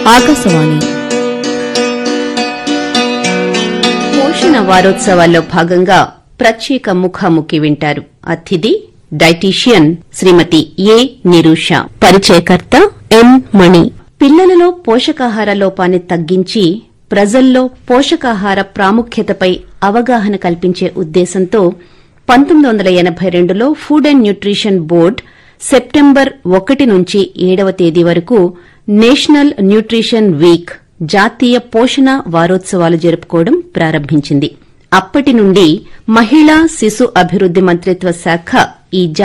ఆకాశవాణి పోషణ వారోత్సవాల్లో భాగంగా ప్రత్యేక ముఖాముఖి వింటారు అతిథి డైటీషియన్ శ్రీమతి ఏ నిరూష పరిచయకర్త ఎం మణి పిల్లలలో పోషకాహార లోపాన్ని తగ్గించి ప్రజల్లో పోషకాహార ప్రాముఖ్యతపై అవగాహన కల్పించే ఉద్దేశంతో పంతొమ్మిది వందల ఎనబై రెండులో food and nutrition board September ఒకటి నుంచి ఏడవ తేదీ వరకు నేషనల్ న్యూట్రిషన్ వీక్ జాతీయ పోషణ వారోత్సవాలు జరుపుకోవడం ప్రారంభించింది అప్పటి నుండి మహిళా శిశు అభివృద్ది మంత్రిత్వ శాఖ ఈ